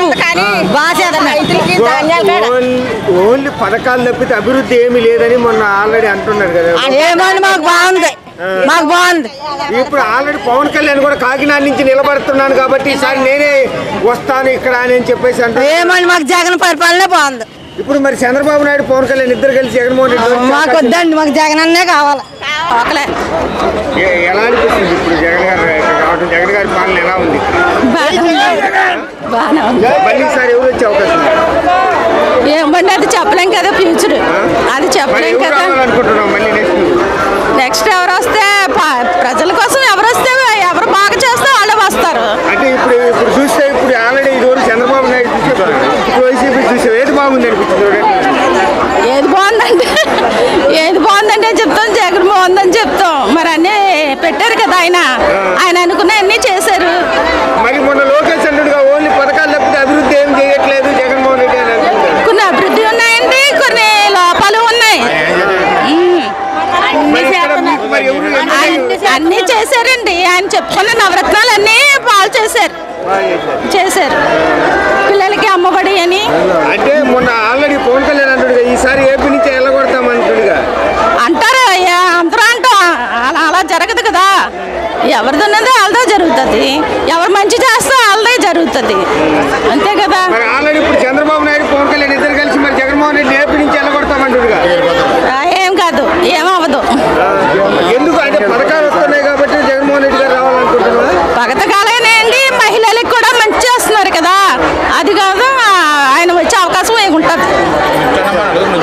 బాగా చేస్తున్నాడు only- only పథకాలు తప్పితే అభివృద్ధి ఏమీ లేదని మొన్న ఆల్రెడీ అంటున్నారు కదా ఏమండి మాకు బాగుంది మాకు బాగుంది ఇప్పుడు ఆల్రెడీ పవన్ కళ్యాణ్ కూడా కాకినాడ నుంచి నిలబడుతున్నాను కాబట్టి ఈసారి నేనే వస్తాను ఇక్కడ అని అని చెప్పేసి అంటున్నారు ఏమండి మాకు జగన్ పరిపాలనే బాగుంది ఇప్పుడు మరి చంద్రబాబు నాయుడు పవన్ కళ్యాణ్ ఇద్దరు కలిసి జగన్మోహన్ రెడ్డి వచ్చి మాకు వద్దండి మాకు జగన్ అన్నే కావాలి ఒకలే ఏ- ఎలా అనిపిస్తుంది ఇప్పుడు జగన్ గారు ఇక్కడ రావడం జగన్ గారి పాలన ఎలా ఉంది బాగానే ఉంది మళ్ళీ ఈసారి ఎవరు వచ్చే అవకాశం ఉంది ఏమండి అది చెప్పలేం కదా ఫ్యూచర్ అది మరి చెప్పలేం ఎవరు కదా రావాలనుకుంటున్నాం మళ్ళీ నెక్స్ట్ నెక్స్ట్ ఎవరు వస్తే ప- ప్రజల కోసం ఎవరు వస్తే ఎవరు బాగా చేస్తే వాళ్ళే వస్తారు అంటే ఇప్పుడు ఇప్పుడు చూస్తే ఇప్పుడు ఆల్రెడీ ఇదివరకు చంద్రబాబు నాయుడు చూసాం ఇప్పుడు వైసీపీ చూసాం ఏది బాగుంది అనిపించింది చూడండి ఏది బాగుందంటే ఏది బాగుందంటే చెప్తాం జగన్ బాగుందని చెప్తాం మరి అన్నీ పెట్టారు కదా ఆయన ఆయన అనుకున్న అన్నీ చేశారు మరి మొన్న లోకేష్ అన్నుడుగా ఓన్లీ పథకాలు తప్పితే అభివృద్ధి ఏం చేయట్లేదు జగన్మోహన్ రెడ్డి అని అనుకుంటారు కొన్ని అభివృద్ధి ఉన్నాయండి కొన్ని లోపాలు ఉన్నాయి ఉమ్. మరి ఇక్కడ మీకు మరి ఎవరు అన్ని- అన్నీ చేశారండి ఆయన చెప్పుకున్న నవరత్నాలు అన్నీ బాగా చేశారు చేశారు పిల్లలకి అమ్మబడి అని అంటే మొన్న ఆల్రెడీ పవన్ కళ్యాణ్ అంటుడుగా ఈసారి ఏపీ నుంచి వెళ్ళగొడతాం అంటుడుగా అంటారు అయ్యా అందరూ అంటాం అలా అలా జరగదు కదా ఎవరిది ఉన్నదో వాళ్ళదే జరుగుతుంది ఎవరు మంచి చేస్తే వాళ్ళదే జరుగుతుంది అంతే కదా మరి ఆల్రెడీ ఇప్పుడు చంద్రబాబు నాయుడు పవన్ కళ్యాణ్ ఇద్దరు కలిసి మరి జగన్మోహన్ రెడ్డి ఏపీ నుంచి వెళ్ళగొడతాం అంటుడుగా